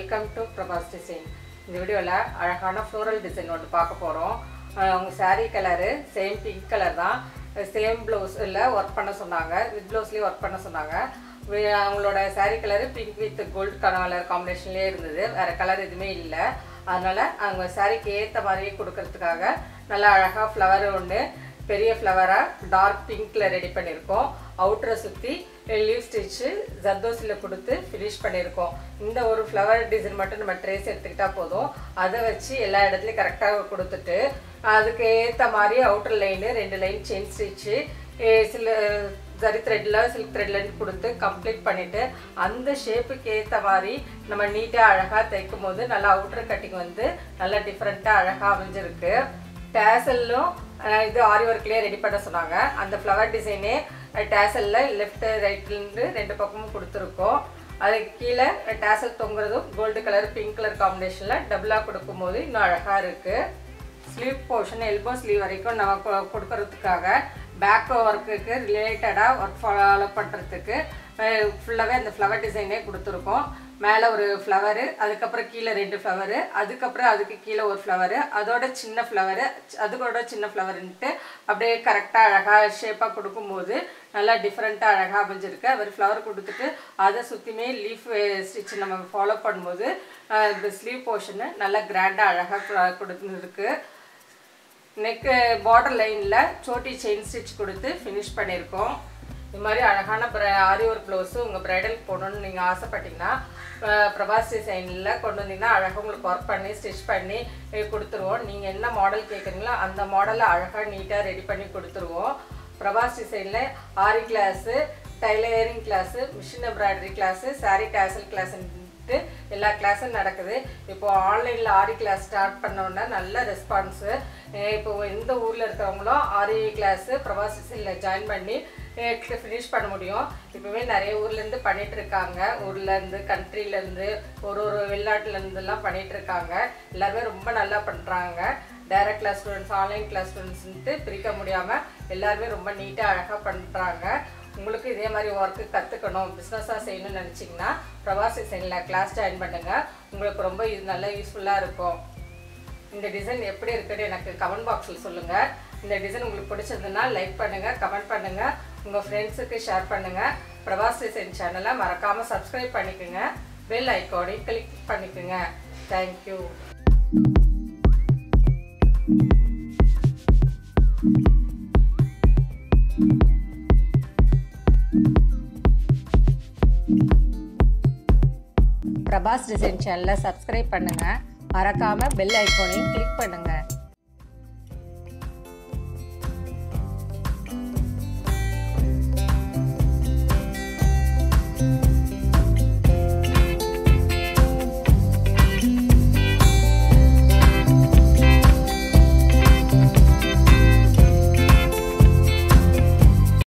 welcome to Prabhas design இந்த வீடியோவில் அழகான ஃப்ளோரல் டிசைன் ஒன்று பார்க்க போகிறோம் அவங்க saree colour same pink colour தான் சேம் ப்ளவுஸில் ஒர்க் பண்ண சொன்னாங்க வித் ப்ளவுஸ்லேயும் ஒர்க் பண்ண சொன்னாங்க வி- அவங்களோட saree colour pink with gold colour காம்பினேஷன்லேயே இருந்தது வேறு கலர் எதுவுமே இல்லை அதனால் அவங்க சாரிக்கு ஏற்ற மாதிரியே கொடுக்கறதுக்காக நல்லா அழகாக ஃப்ளவர் ஒன்று பெரிய ஃப்ளவராக டார்க் பிங்க்கில் ரெடி பண்ணியிருக்கோம் அவுட்டரை சுற்றி லீவ் ஸ்டிச்சு ஜர்தோசியில் கொடுத்து ஃபினிஷ் பண்ணியிருக்கோம் இந்த ஒரு ஃப்ளவர் டிசைன் மட்டும் நம்ம ட்ரேஸ் எடுத்துக்கிட்டால் போதும் அதை வச்சு எல்லா இடத்துலையும் கரெக்டாக கொடுத்துட்டு அதுக்கு ஏற்ற மாதிரி அவுட்டர் லைனு ரெண்டு லைன் செயின் ஸ்டிச்சு சில ஜரி த்ரெட்டில் சில்க் த்ரெட்லன்னு கொடுத்து கம்ப்ளீட் பண்ணிவிட்டு அந்த ஷேப்புக்கு ஏற்ற மாதிரி நம்ம நீட்டாக அழகாக தைக்கும் போது நல்லா அவுட்டர் கட்டிங் வந்து நல்லா டிஃப்ரெண்ட்டாக அழகாக அமைஞ்சிருக்கு டேசல்லும் இது ஆரி ஒர்க்லேயே ரெடி பண்ண சொன்னாங்க அந்த ஃப்ளவர் டிசைனே டேசலில் லெஃப்ட் ரைட்லேருந்து ரெண்டு பக்கமும் கொடுத்துருக்கோம் அதுக்கு கீழே டேசல் தொங்குறதும் கோல்டு கலர் பிங்க் கலர் காம்பினேஷனில் டபுளாக கொடுக்கும்போது இன்னும் அழகாக இருக்குது ஸ்லீவ் போர்ஷன் எல்போ ஸ்லீவ் வரைக்கும் நம்ம கொ- கொடுக்கறதுக்காக பேக் ஒர்க்குக்கு ரிலேட்டடாக ஒர்க் ஃபாலோ பண்ணுறதுக்கு ஃபுல்லாகவே அந்த ஃப்ளவர் டிசைனே கொடுத்துருக்கோம் மேலே ஒரு ஃப்ளவரு அதுக்கப்புறம் கீழே ரெண்டு ஃப்ளவரு அதுக்கப்புறம் அதுக்கு கீழே ஒரு ஃப்ளவரு அதோட சின்ன ஃப்ளவரு அதுக்கோட சின்ன ஃப்ளவருன்ட்டு அப்படியே கரெக்டாக அழகாக ஷேப்பாக கொடுக்கும்போது நல்லா டிஃப்ரெண்ட்டாக அழகாக அமைஞ்சிருக்கு அவர் ஃப்ளவர் கொடுத்துட்டு அதை சுற்றியுமே லீஃப் ஸ்டிச் நம்ம ஃபாலோ பண்ணும்போது அஹ், இந்த ஸ்லீவ் போர்ஷனு நல்லா கிராண்டாக அழகாக கொடுத்துருக்கு நெக்கு பார்டர் லைனில் சோட்டி செயின் ஸ்டிச் கொடுத்து ஃபினிஷ் பண்ணியிருக்கோம் இது மாதிரி அழகான ப்ர ஆரி ஒர்க் ப்ளவுஸு உங்கள் ப்ரைடலுக்கு போடணும்னு நீங்கள் ஆசைப்பட்டீங்கன்னா அஹ், பிரபாஸ் டிசைனில் கொண்டு வந்தீங்கன்னா அழகாக உங்களுக்கு ஒர்க் பண்ணி ஸ்டிச் பண்ணி அஹ், கொடுத்துருவோம் நீங்கள் என்ன மாடல் கேட்குறீங்களோ அந்த மாடலை அழகாக நீட்டாக ரெடி பண்ணி கொடுத்துருவோம் பிரபாஸ் டிசைனில் aari class tailoring class machine embroidery class saree tassel கிளாஸுன்ட்டு எல்லா கிளாஸும் நடக்குது இப்போ ஆன்லைனில் ஆரி கிளாஸ் ஸ்டார்ட் பண்ணோன்னா நல்ல ரெஸ்பான்ஸு இப்போ எந்த ஊரில் இருக்கிறவங்களும் ஆரி கிளாஸு பிரபாஸ் டிசைனில் ஜாயின் பண்ணி ஃபினிஷ் பண்ண முடியும் இப்போவே நிறைய ஊர்லேருந்து பண்ணிட்டு இருக்காங்க ஊர்லேருந்து கண்ட்ரிலேருந்து ஒரு ஒரு வெளிநாட்டுலேருந்துலாம் பண்ணிட்டு இருக்காங்க எல்லாருமே ரொம்ப நல்லா பண்ணுறாங்க direct class students online class ஸ்டூடெண்ட்ஸ்ன்ட்டு பிரிக்க முடியாமல் எல்லாருமே ரொம்ப நீட்டாக அழகாக பண்ணுறாங்க உங்களுக்கு இதே மாதிரி ஒர்க்கு கற்றுக்கணும் பிஸ்னஸாக செய்யணும்னு நினச்சிங்கன்னா பிரபாஸ் டிசைனில் கிளாஸ் ஜாயின் பண்ணுங்கள் உங்களுக்கு ரொம்ப இது நல்ல யூஸ்ஃபுல்லாக இருக்கும் இந்த டிசைன் எப்படி இருக்குன்னு எனக்கு கமெண்ட் பாக்ஸில் சொல்லுங்கள் இந்த டிசைன் உங்களுக்கு பிடிச்சதுன்னா லைக் பண்ணுங்கள் கமெண்ட் பண்ணுங்கள் உங்கள் ஃப்ரெண்ட்ஸுக்கு ஷேர் பண்ணுங்கள் பிரபாஸ் டிசைன் சேனலை மறக்காமல் சப்ஸ்கிரைப் பண்ணிக்கோங்க பெல் ஐக்கானையும் கிளிக் பண்ணிக்கோங்க தேங்க்யூ பிரபாஸ் டிசைன் சேனலை சப்ஸ்கிரைப் பண்ணுங்கள் மறக்காமல் பெல் ஐக்கானையும் கிளிக் பண்ணுங்கள்